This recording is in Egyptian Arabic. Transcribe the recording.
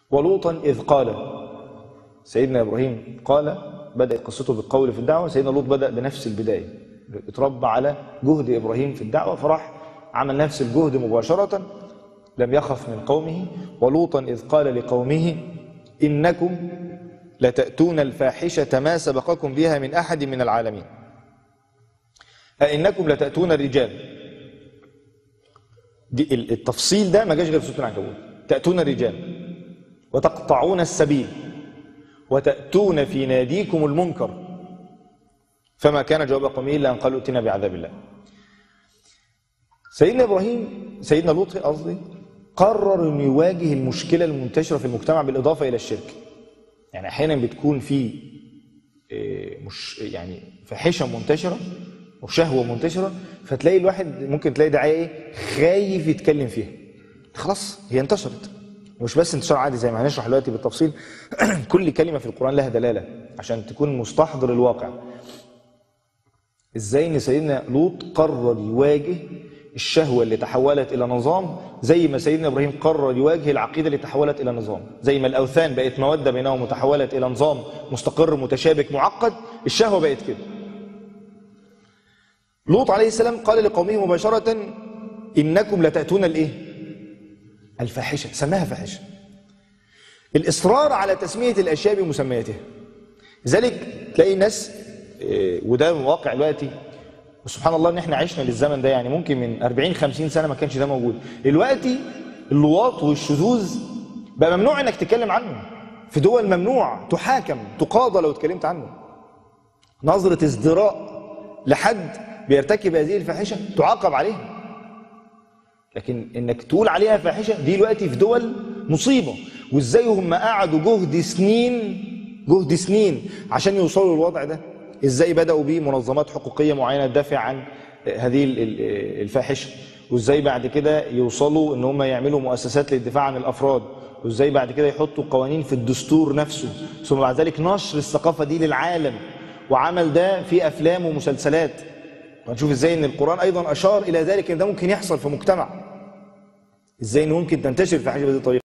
ولوطا إذ قال سيدنا إبراهيم قال بدأت قصته بالقول في الدعوة سيدنا لوط بدأ بنفس البداية اتربى على جهد إبراهيم في الدعوة فراح عمل نفس الجهد مباشرة لم يخف من قومه ولوطا إذ قال لقومه إنكم لتأتون الفاحشة ما سبقكم بها من أحد من العالمين أئنكم لتأتون الرجال دي التفصيل ده ما جاش غير في سورة العنكبوت تأتون الرجال وتقطعون السبيل وتأتون في ناديكم المنكر فما كان جواب قومه إلا أن قالوا ائتنا بعذاب الله سيدنا إبراهيم سيدنا لوط قصدي قرر أن يواجه المشكلة المنتشرة في المجتمع بالإضافة إلى الشرك يعني أحيانا بتكون في مش يعني فاحشة منتشرة وشهوة منتشرة فتلاقي الواحد ممكن تلاقي داعية ايه خايف يتكلم فيها خلاص هي انتشرت ومش بس انتشار عادي زي ما هنشرح دلوقتي بالتفصيل كل كلمة في القرآن لها دلالة عشان تكون مستحضر الواقع ازاي ان سيدنا لوط قرر يواجه الشهوة اللي تحولت إلى نظام زي ما سيدنا إبراهيم قرر يواجه العقيدة اللي تحولت إلى نظام زي ما الأوثان بقت مودة بينهم وتحولت إلى نظام مستقر متشابك معقد الشهوة بقت كده لوط عليه السلام قال لقومه مباشرة إنكم لتأتون الإيه؟ الفاحشة سماها فاحشة الإصرار على تسمية الأشياء بمسمياتها لذلك تلاقي الناس وده من واقع دلوقتي وسبحان الله ان احنا عشنا للزمن ده يعني ممكن من 40 50 سنه ما كانش ده موجود دلوقتي اللواط والشذوذ بقى ممنوع انك تتكلم عنه في دول ممنوع تحاكم تقاضى لو اتكلمت عنه نظره ازدراء لحد بيرتكب هذه الفاحشه تعاقب عليها لكن انك تقول عليها فاحشه دي دلوقتي في دول مصيبه وازاي هم قعدوا جهد سنين جهد سنين عشان يوصلوا للوضع ده ازاي بداوا بيه منظمات حقوقيه معينه تدافع عن هذه الفاحشه وازاي بعد كده يوصلوا ان هم يعملوا مؤسسات للدفاع عن الافراد وازاي بعد كده يحطوا قوانين في الدستور نفسه ثم بعد ذلك نشر الثقافه دي للعالم وعمل ده في افلام ومسلسلات هنشوف ازاي ان القران ايضا اشار الى ذلك ان ده ممكن يحصل في مجتمع ازاي ان ممكن تنتشر الفاحشه بهذه الطريقه